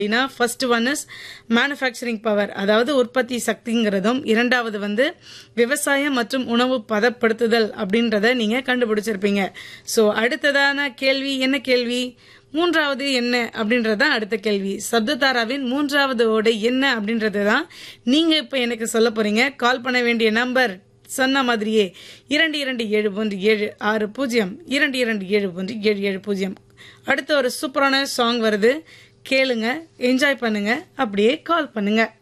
அப்படின்னா first one is manufacturing power அதாவது உற்பத்தி சக்திங்கிறதும் இரண்டாவது வந்து விவசாயம் மற்றும் உணவு பதப்படுத்துதல் அப்படின்றத நீங்க கண்டுபிடிச்சிருப்பீங்க ஸோ அடுத்ததான கேள்வி என்ன கேள்வி மூன்றாவது என்ன அப்படின்றது தான் அடுத்த கேள்வி சப்ததாராவின் மூன்றாவது ஓடை என்ன அப்படின்றது தான் நீங்க இப்ப எனக்கு சொல்ல போறீங்க கால் பண்ண வேண்டிய நம்பர் சொன்ன மாதிரியே இரண்டு இரண்டு ஏழு ஒன்று ஏழு ஆறு பூஜ்ஜியம் இரண்டு இரண்டு ஏழு ஒன்று ஏழு ஏழு பூஜ்ஜியம் அடுத்து ஒரு சூப்பரான சாங் வருது கேளுங்க என்ஜாய் பண்ணுங்க அப்படியே கால் பண்ணுங்க